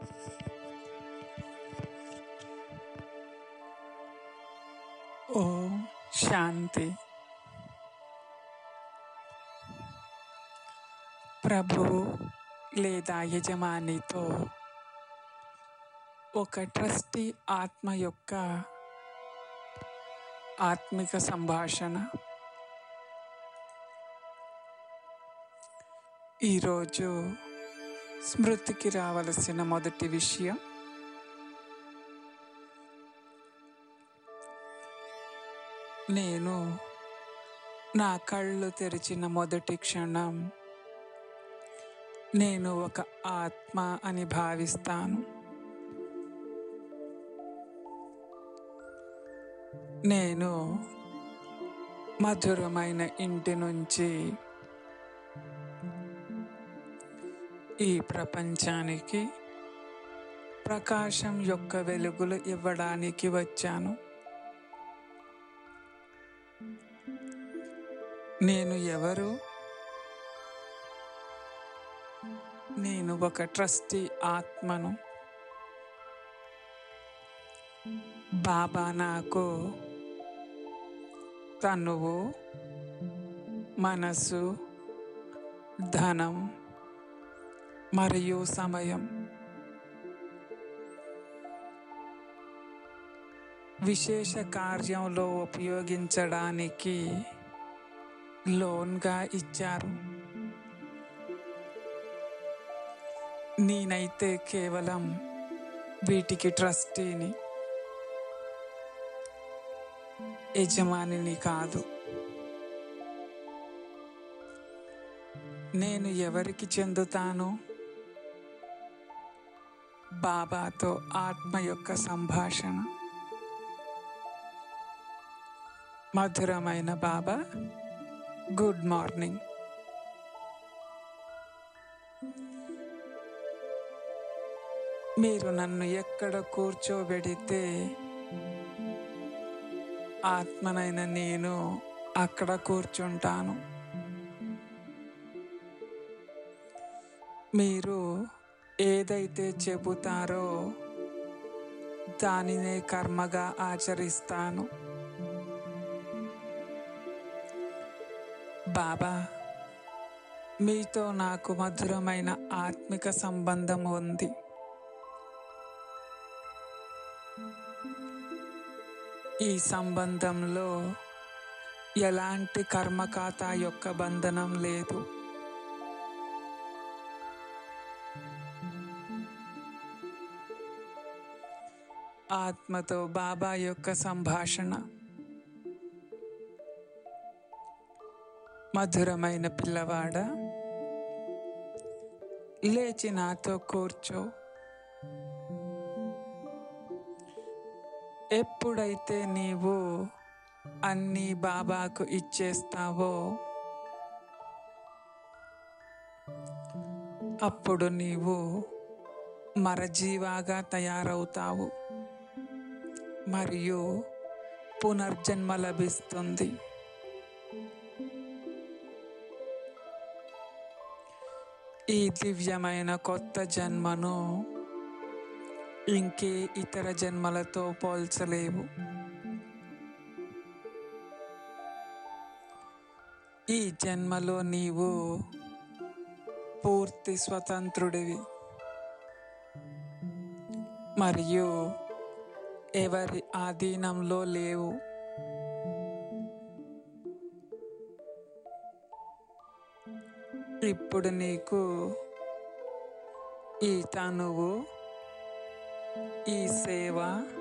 ఓం శాంతి ప్రభువు లేదా యజమానితో ఒక ట్రస్టీ ఆత్మ యొక్క ఆత్మిక సంభాషణ ఈరోజు స్మృతికి రావలసిన మొదటి విషయం నేను నా కళ్ళు తెరిచిన మొదటి క్షణం నేను ఒక ఆత్మ అని భావిస్తాను నేను మధురమైన ఇంటి నుంచి ఈ ప్రపంచానికి ప్రకాశం యొక్క వెలుగులు ఇవ్వడానికి వచ్చాను నేను ఎవరు నేను ఒక ట్రస్టీ ఆత్మను బాబా నాకు తనువు మనసు ధనం మరియు సమయం విశేష కార్యంలో ఉపయోగించడానికి లోన్గా ఇచ్చారు నేనైతే కేవలం వీటికి ట్రస్టీని యజమానిని కాదు నేను ఎవరికి చెందుతాను బాబాతో ఆత్మ యొక్క సంభాషణ మధురమైన బాబా గుడ్ మార్నింగ్ మీరు నన్ను ఎక్కడ కూర్చోబెడితే ఆత్మనైన నేను అక్కడ కూర్చుంటాను మీరు ఏదైతే చెబుతారో దానినే కర్మగా ఆచరిస్తాను బాబా మీతో నాకు మధురమైన ఆత్మిక సంబంధం ఉంది ఈ సంబంధంలో ఎలాంటి కర్మకాత యొక్క బంధనం లేదు ఆత్మతో బాబా యొక్క సంభాషణ మధురమైన పిల్లవాడ లేచి నాతో కూర్చో ఎప్పుడైతే నీవు అన్నీ బాబాకు ఇచ్చేస్తావో అప్పుడు నీవు మరజీవాగా తయారవుతావు మరియు పునర్జన్మ లభిస్తుంది ఈ దివ్యమైన కొత్త జన్మను ఇంకే ఇతర జన్మలతో పోల్చలేవు ఈ జన్మలో నీవు పూర్తి స్వతంత్రుడివి మరియు ఎవరి ఆధీనంలో లేవు ఇప్పుడు నీకు ఈ తనువు ఈ సేవ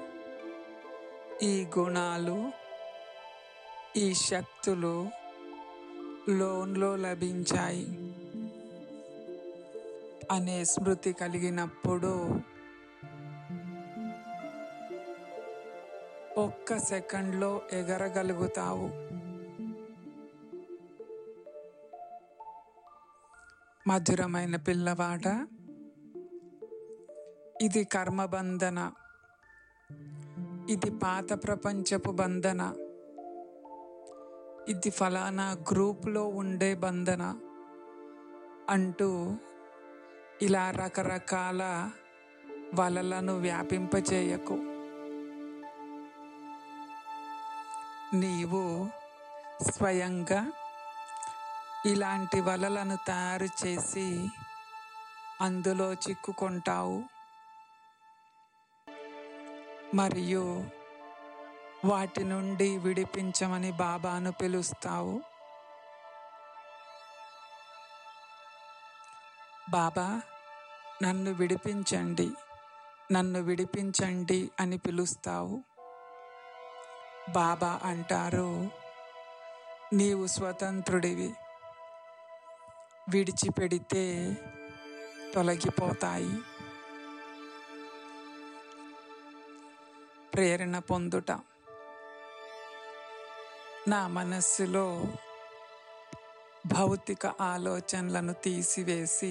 ఈ గుణాలు ఈ శక్తులు లోన్లో లభించాయి అనే స్మృతి కలిగినప్పుడు ఒక్క సెకండ్లో ఎగరగలుగుతావు మధురమైన పిల్లవాడ ఇది కర్మబంధన ఇది పాత ప్రపంచపు బంధన ఇది ఫలానా గ్రూప్లో ఉండే బంధన అంటూ ఇలా రకరకాల వలలను వ్యాపింపచేయకు నీవు స్వయంగా ఇలాంటి వలలను తయారు చేసి అందులో చిక్కుకుంటావు మరియు వాటి నుండి విడిపించమని బాబాను పిలుస్తావు బాబా నన్ను విడిపించండి నన్ను విడిపించండి అని పిలుస్తావు బాబా అంటారు నీవు స్వతంత్రుడివి విడిచిపెడితే తొలగిపోతాయి ప్రేరణ పొందుట నా మనస్సులో భౌతిక ఆలోచనలను తీసివేసి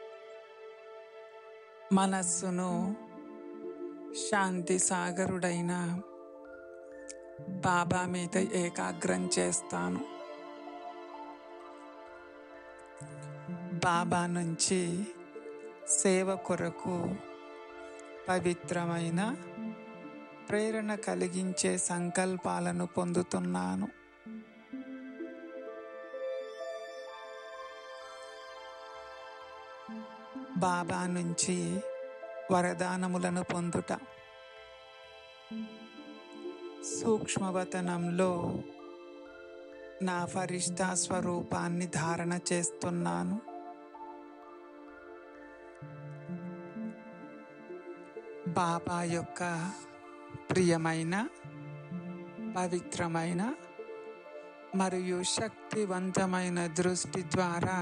మనస్సును శాంతి సాగరుడైన బాబా మీద ఏకాగ్రం చేస్తాను బాబా నుంచి సేవ కొరకు పవిత్రమైన ప్రేరణ కలిగించే సంకల్పాలను పొందుతున్నాను బాబా నుంచి వరదానములను పొందుట సూక్ష్మవతనంలో నా ఫరిష్తా స్వరూపాన్ని ధారణ చేస్తున్నాను బాబా యొక్క ప్రియమైన పవిత్రమైన మరియు శక్తివంతమైన దృష్టి ద్వారా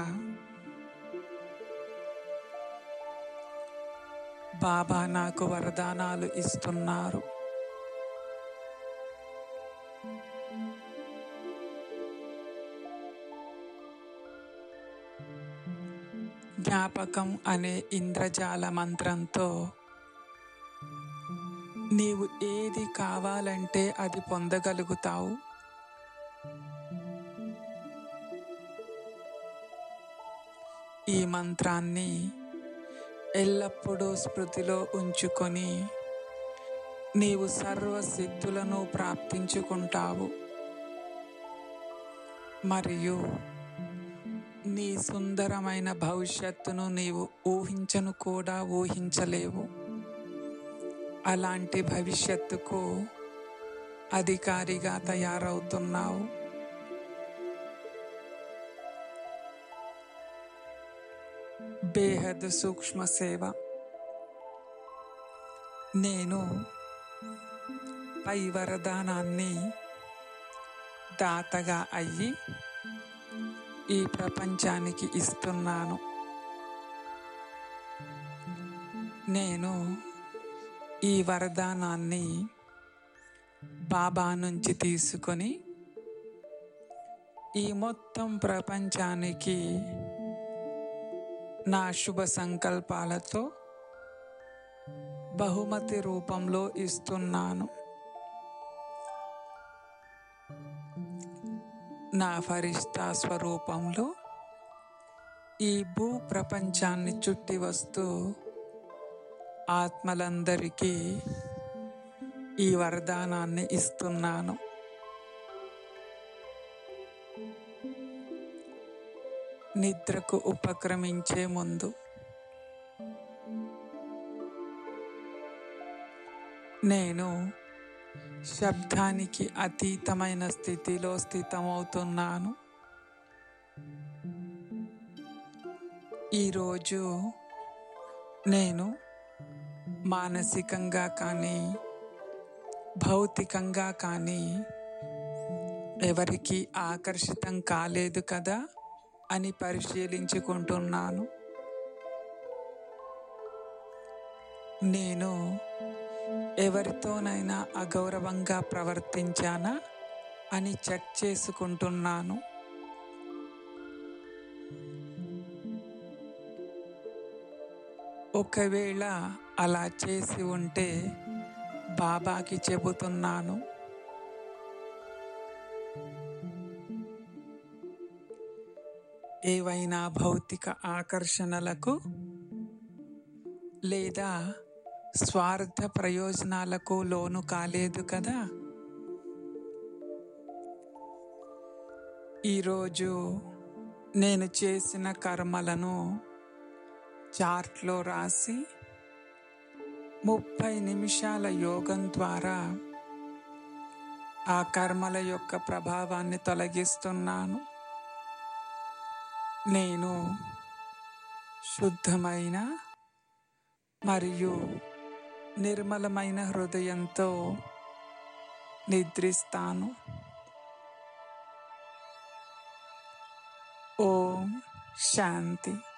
బాబా నాకు వరదానాలు ఇస్తున్నారు జ్ఞాపకం అనే ఇంద్రజాల మంత్రంతో నీవు ఏది కావాలంటే అది పొందగలుగుతావు ఈ మంత్రాన్ని ఎల్లప్పుడూ స్మృతిలో ఉంచుకొని నీవు సర్వసిద్ధులను ప్రాప్తించుకుంటావు మరియు నీ సుందరమైన భవిష్యత్తును నీవు ఊహించను కూడా ఊహించలేవు అలాంటి భవిష్యత్తుకు అధికారిగా తయారవుతున్నావు బేహద్ సూక్ష్మ సేవ నేను పై వరదానాన్ని దాతగా అయ్యి ఈ ప్రపంచానికి ఇస్తున్నాను నేను ఈ వరదానాన్ని బాబా నుంచి తీసుకొని ఈ మొత్తం ప్రపంచానికి నా శుభ సంకల్పాలతో బహుమతి రూపంలో ఇస్తున్నాను నా ఫరిష్తా స్వరూపంలో ఈ భూ ప్రపంచాన్ని చుట్టి వస్తూ ఆత్మలందరికీ ఈ వరదానాన్ని ఇస్తున్నాను నిద్రకు ఉపక్రమించే ముందు నేను శబ్దానికి అతీతమైన స్థితిలో స్థితమవుతున్నాను ఈరోజు నేను మానసికంగా కానీ భౌతికంగా కానీ ఎవరికి ఆకర్షితం కాలేదు కదా అని పరిశీలించుకుంటున్నాను నేను ఎవరితోనైనా అగౌరవంగా ప్రవర్తించానా అని చెక్ చేసుకుంటున్నాను ఒకవేళ అలా చేసి ఉంటే బాబాకి చెబుతున్నాను ఏవైనా భౌతిక ఆకర్షణలకు లేదా స్వార్థ ప్రయోజనాలకు లోను కాలేదు కదా ఈరోజు నేను చేసిన కర్మలను చార్ట్లో రాసి ముప్పై నిమిషాల యోగం ద్వారా ఆ కర్మల యొక్క ప్రభావాన్ని తొలగిస్తున్నాను నేను శుద్ధమైన మరియు నిర్మలమైన హృదయంతో నిద్రిస్తాను ఓం శాంతి